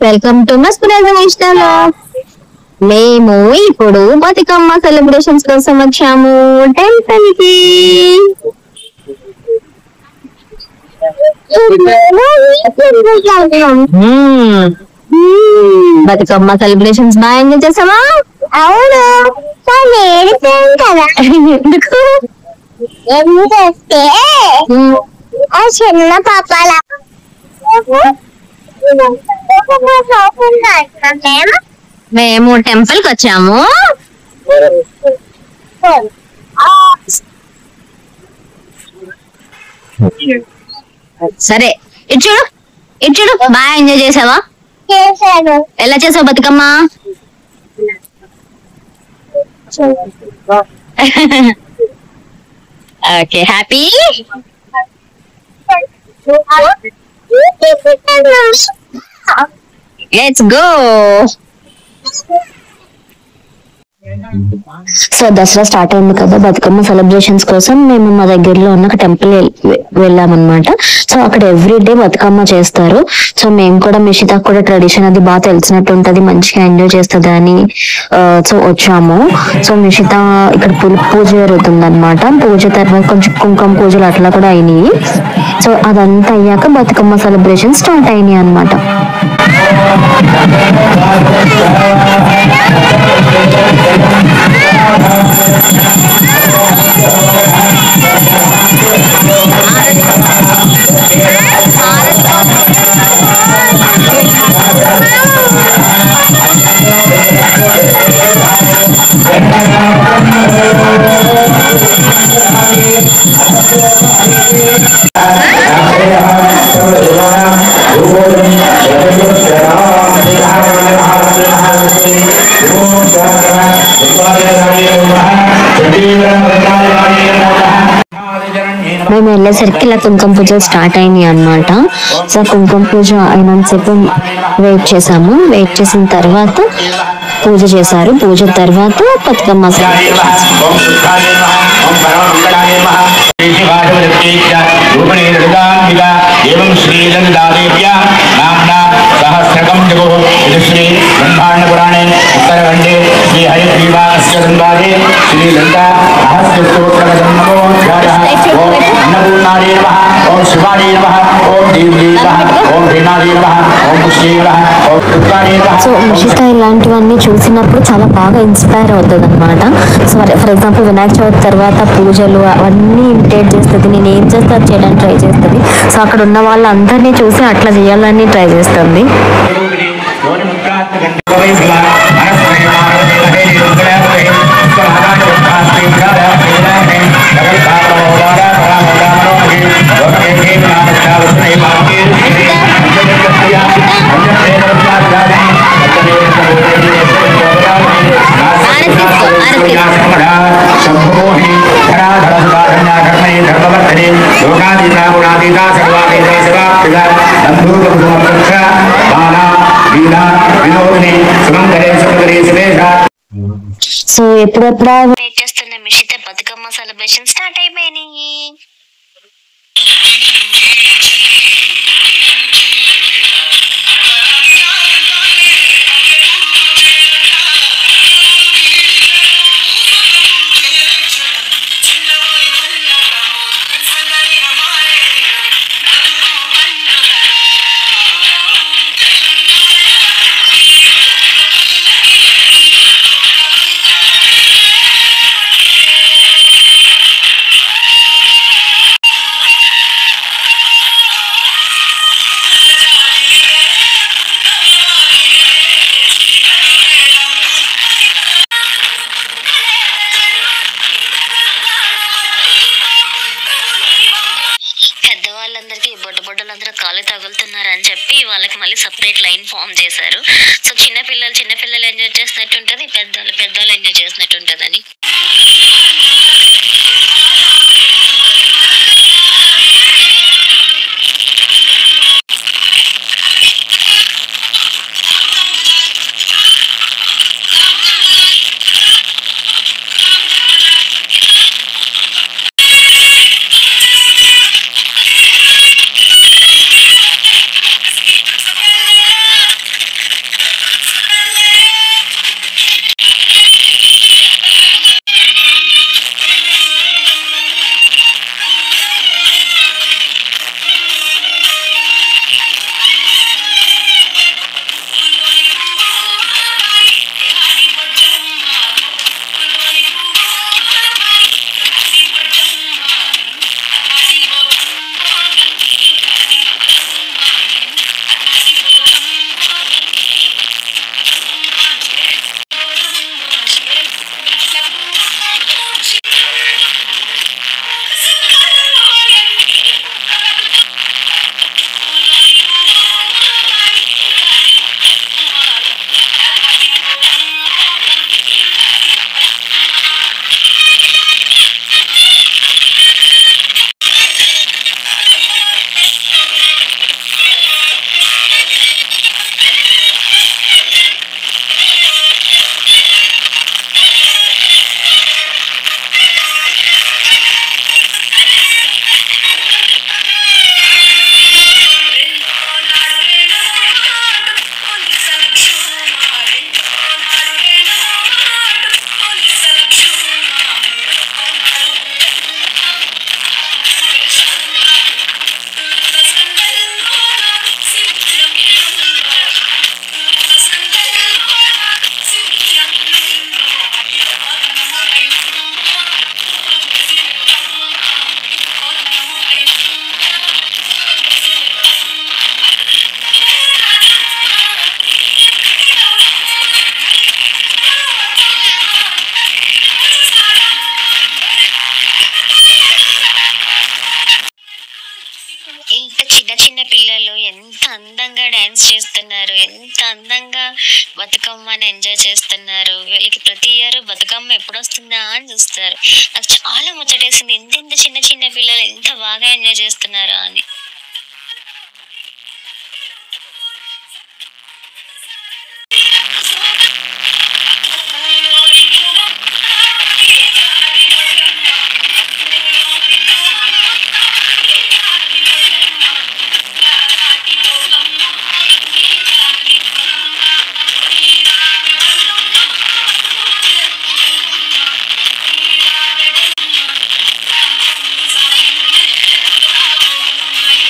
Welcome to మస్కురాజనేషనల్ మేము ఇప్పుడు Bathukamma celebrations కోసం వచ్చాము టెంపుల్ కి బతుకమ్మ సెలబ్రేషన్స్ బాగా ఎంజాయ్ చేసామా అవును కదా ఎందుకు ఎందుకంటే ఆ చిన్న పాపాల మేము టెంపుల్ కి వచ్చాము సరే ఇటు చూడు ఇటు చూడు బాగా ఎంజాయ్ చేసావా చేశాను ఎలా చేసావు Bathukamma okay happy let's go so Dasara start అయింది కదా బతుకమ్మ సెలబ్రేషన్స్ కోసం మేము మా దగ్గరలో ఉన్న ఒక టెంపుల్ వెళ్ళామన్నమాట సో అక్కడ ఎవ్రీ డే బతుకమ్మ చేస్తారు సో మేము కూడా మిషితా కూడా ట్రెడిషన్ అది బాగా తెలిసినట్టు ఉంటది మంచిగా ఎంజాయ్ చేస్తుంది అని సో వచ్చాము సో మిషిత ఇక్కడ పూల పూజ జరుగుతుంది అనమాట పూజ తర్వాత కొంచెం కుంకుమ పూజలు అట్లా కూడా అయినాయి సో అదంతా అయ్యాక బతుకమ్మ సెలబ్రేషన్ స్టార్ట్ అయినాయి అన్నమాట మేము వెళ్ళేసరికి ఇలా కుంకుమ పూజలు స్టార్ట్ అయినాయి అన్నమాట సో కుంకుమ పూజ అయినంతసేపు వెయిట్ చేసాము వెయిట్ చేసిన తర్వాత పూజ చేశారు పూజ తర్వాత బతుకమ్మ celebrations. ఓం సుఖాయ నమః ఓం పరమమంగళాయ నమః శ్రీ శివాశివదత్తేత్య రూపిణీ లలితాంబిక ఏవం శ్రీ లలితాదేవ్య నామ్నా సహస్రకం జగో ఇది శ్రీ బ్రహ్మాండ పురాణే ఉత్తరఖండే శ్రీ హరిగ్రీవాస్య సంవాదే శ్రీ లలితా రహస్య స్తోత్రగతం నమో ఓం అన్నపూర్ణాయ నమః ఓం శివాయ నమః ఓం దేవ్యై నమః ఓం భీనాయ నమః ఓం పుష్యై నమః ఓం దుర్గాయ నమః సో మిషిత ఇలాంటివన్నీ చూసినప్పుడు చాలా బాగా ఇన్స్పైర్ అవుతుంది అనమాట so for example Vinayaka Chavithi తర్వాత పూజలు అవన్నీ ఇమిటేట్ చేస్తుంది నేను ఏం చేస్తే అది చేయడానికి ట్రై చేస్తుంది సో అక్కడ ఉన్న వాళ్ళందరినీ చూసి అట్లా చేయాలని ట్రై చేస్తుంది లోకాతీతా సర్వాతీతా సర్వాప్తిగా బంధూకృష్ణ బాలా వీణా వినోదిని సుమంగళే సుమంగళే సురేష సో ఎప్పుడెప్పుడా వెయిట్ చేస్తున్న మిషిత బతుకమ్మ సెలబ్రేషన్ స్టార్ట్ అయిపోయినాయి పెద్దవాళ్ళందరికీ బొడ్డ బొడ్డలందరూ కాలు తగులుతున్నారని చెప్పి వాళ్ళకి మళ్ళీ సపరేట్ లైన్ ఫామ్ చేశారు సో చిన్న పిల్లలు చిన్న పిల్లలు ఎంజాయ్ చేసినట్టు ఉంటుంది పెద్దలు పెద్దలు ఎంజాయ్ చేసినట్టు ఉంటుందని అందంగా డాన్స్ చేస్తున్నారు ఎంత అందంగా బతుకమ్మని ఎంజాయ్ చేస్తున్నారు వీళ్ళకి ప్రతి ఇయర్ బతుకమ్మ ఎప్పుడు వస్తుందా అని చూస్తారు నాకు చాలా ముచ్చటేసింది ఇంత ఇంత చిన్న చిన్న పిల్లలు ఎంత బాగా ఎంజాయ్ చేస్తున్నారా అని Thank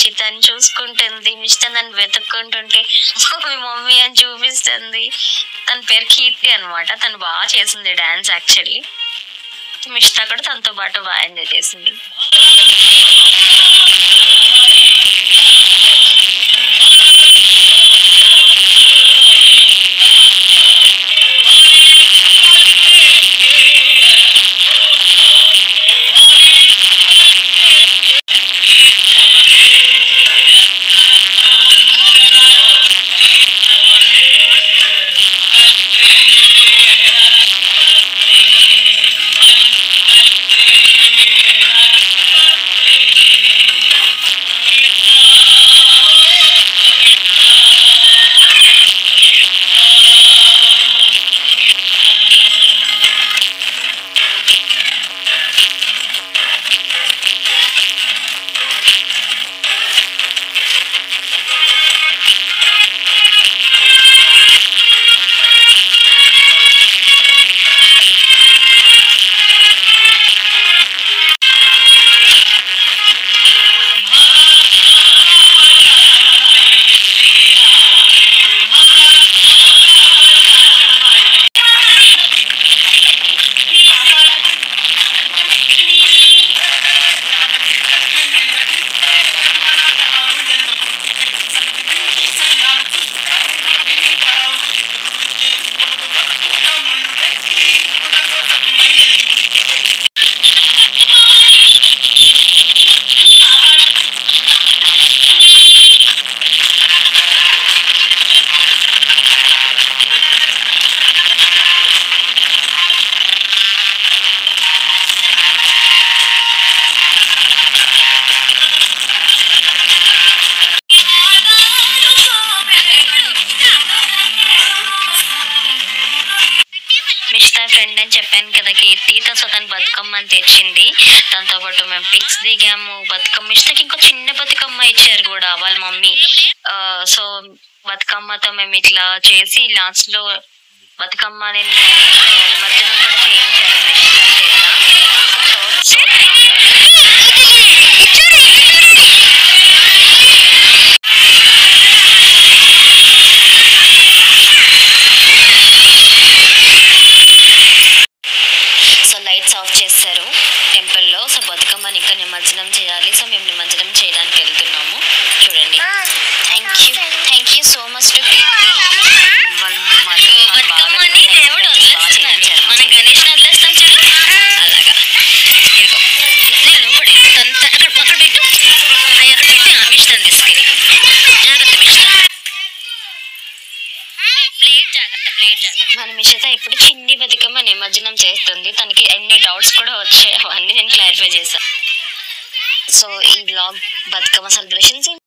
మిషితని చూసుకుంటుంది మిషిత నన్ను వెతుక్కుంటుంటే మీ మమ్మీ అని చూపిస్తుంది తన పేరు కీర్తి అన్నమాట తను బాగా చేసింది డాన్స్ యాక్చువల్లీ మిషిత కూడా తనతో పాటు బాగా ఎంజాయ్ చేసింది మిస్టర్ ఫ్రెండ్ అని చెప్పాను కదా కీర్తి తను సో తను బతుకమ్మ అని తెచ్చింది దాంతో పాటు మేము పిక్స్ దిగాము బతుకమ్మ మిస్టర్కి ఇంకో చిన్న బతుకమ్మ ఇచ్చారు కూడా వాళ్ళ మమ్మీ ఆ, సో బతుకమ్మతో మేము ఇట్లా చేసి లాస్ట్ లో బతుకమ్మ అనే నిమజ్జనం కూడా చేయించారు మిస్టర్ చేత so so so lights off చేస్తారు టెంపుల్లో సో బతుకమ్మని ఇంకా నిమజ్జనం చేయాలి సో మేము నిమజ్జనం చేయడానికి వెళ్తున్నాము చూడండి thank you thank you so much to బతుకమ్మని దేవుడు వదిలేస్తున్నారు మనం గణేష్ వదిలేస్తాం చూడు అలాగా ఇదిగో నేను కూడా తన అక్కడ అక్కడ పెట్టు అవి అక్కడ పెట్టి ఆవిష్టాన్ని తీసుకెళ్ళి జాగ్రత్త మిషన్ ప్లేట్ జాగ్రత్త ప్లేట్ జాగ్రత్త మన మిషత ఇప్పుడు చిన్ని బతుకమ్మ నిమజ్జనం చేస్తుంది తనకి ఎన్ని డౌట్స్ కూడా వచ్చాయి అవన్నీ నేను క్లారిఫై చేశాను సో ఈ బ్లాగ్ బతుకమ్మ సెలబ్రేషన్స్